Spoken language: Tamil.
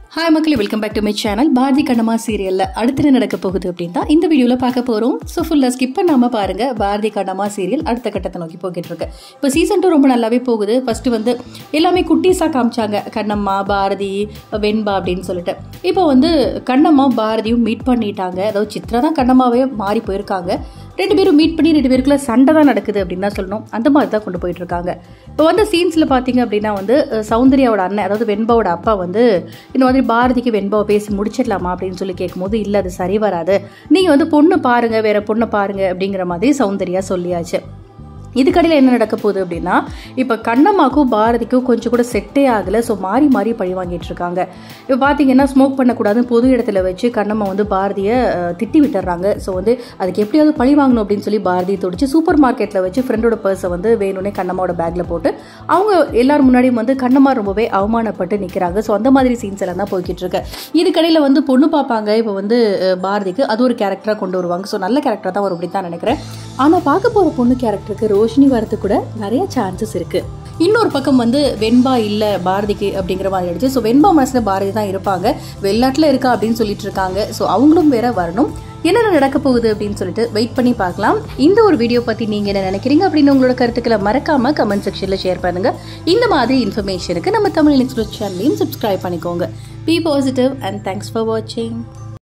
ஹாய் மக்களே welcome back to my channel Bharathi Kannamma சீரியலில் அடுத்து என்ன நடக்க போகுது அப்படின்னு தான் இந்த வீடியோவில் பார்க்க போகிறோம் ஸோ ஃபுல்லாக ஸ்கிப் பண்ணாமல் பாருங்கள் பாரதி கண்ணம்மா சீரியல் அடுத்த கட்டத்தை நோக்கி போய்கிட்டு இருக்கு இப்போ சீசன் டூ ரொம்ப நல்லாவே போகுது ஃபஸ்ட்டு வந்து எல்லாமே குட்டீஸாக காமிச்சாங்க கண்ணம்மா பாரதி வெண்பா அப்படின்னு சொல்லிட்டு இப்போ வந்து கண்ணம்மா பாரதியும் மீட் பண்ணிட்டாங்க அதாவது சித்ரா தான் கண்ணம்மாவே மாறி போயிருக்காங்க ரெண்டு பேரும் மீட் பண்ணி ரெண்டு பேருக்குள்ள சண்டை தான் நடக்குது அப்படின்னு தான் சொல்லணும் அந்த மாதிரி தான் கொண்டு போயிட்டு இருக்காங்க இப்போ வந்து சீன்ஸில் பார்த்தீங்க அப்படின்னா வந்து அஹ், சௌந்தர்யாவோட அண்ணன் அதாவது வெண்பாவோட அப்பா வந்து இந்த மாதிரி பாரதிக்கு வெண்பாவை பேசி முடிச்சிடலாமா அப்படின்னு சொல்லி கேட்கும்போது இல்லை அது சரி வராது நீங்கள் வந்து பொண்ணு பாருங்க வேற பொண்ணை பாருங்க அப்படிங்கிற மாதிரி சௌந்தர்யா சொல்லியாச்சு இதுக்கடையில் என்ன நடக்க போகுது அப்படின்னா இப்போ கண்ணம்மாக்கும் பாரதிக்கும் கொஞ்சம் கூட செட்டே ஆகலை ஸோ மாறி மாறி பழி வாங்கிட்டு இருக்காங்க இப்போ பார்த்தீங்கன்னா ஸ்மோக் பண்ணக்கூடாதுன்னு பொது இடத்துல வச்சு கண்ணம்மா வந்து பாரதியை அஹ், திட்டி விட்டுறாங்க ஸோ வந்து அதுக்கு எப்படியாவது பழி வாங்கணும் அப்படின்னு சொல்லி பாரதி துடிச்சு சூப்பர் மார்க்கெட்டில் வச்சு ஃப்ரெண்டோட பர்ஸை வந்து வேணும்னே கண்ணம்மாவோட பேக்கில் போட்டு அவங்க எல்லாரும் முன்னாடியும் வந்து கண்ணம்மா ரொம்பவே அவமானப்பட்டு நிற்கிறாங்க ஸோ அந்த மாதிரி சீன்ஸ் எல்லாம் தான் போய்கிட்டு இருக்கு இதுக்கடையில் வந்து பொண்ணு பார்ப்பாங்க இப்போ வந்து அஹ், பாரதிக்கு அது ஒரு கேரக்டராக கொண்டு வருவாங்க ஸோ நல்ல கேரக்டராக தான் வரும் அப்படின்னு தான் நினைக்கிறேன் ஆனால் பார்க்க போகிற பொண்ணு கேரக்டருக்கு ரோஷினி வரதுக்கு கூட நிறைய சான்சஸ் இருக்கு இன்னொரு பக்கம் வந்து வெண்பா இல்லை பாரதிக்கு அப்படிங்கிற மாதிரி ஆயிடுச்சு ஸோ வெண்பா மனசில் பாரதி தான் இருப்பாங்க வெளிநாட்டில் இருக்கா அப்படின்னு சொல்லிட்டு இருக்காங்க ஸோ அவங்களும் வேற வரணும் என்னென்ன நடக்க போகுது அப்படின்னு சொல்லிட்டு வெயிட் பண்ணி பார்க்கலாம் இந்த ஒரு வீடியோ பற்றி நீங்கள் என்ன நினைக்கிறீங்க அப்படின்னு உங்களோட கருத்துக்களை மறக்காம கமெண்ட் செக்ஷனில் ஷேர் பண்ணுங்க இந்த மாதிரி இன்ஃபர்மேஷனுக்கு நம்ம தமிழ் எக்ஸ்பிரஸ் சேனலையும் சப்ஸ்கிரைப் பண்ணிக்கோங்க be positive and thanks for வாட்சிங்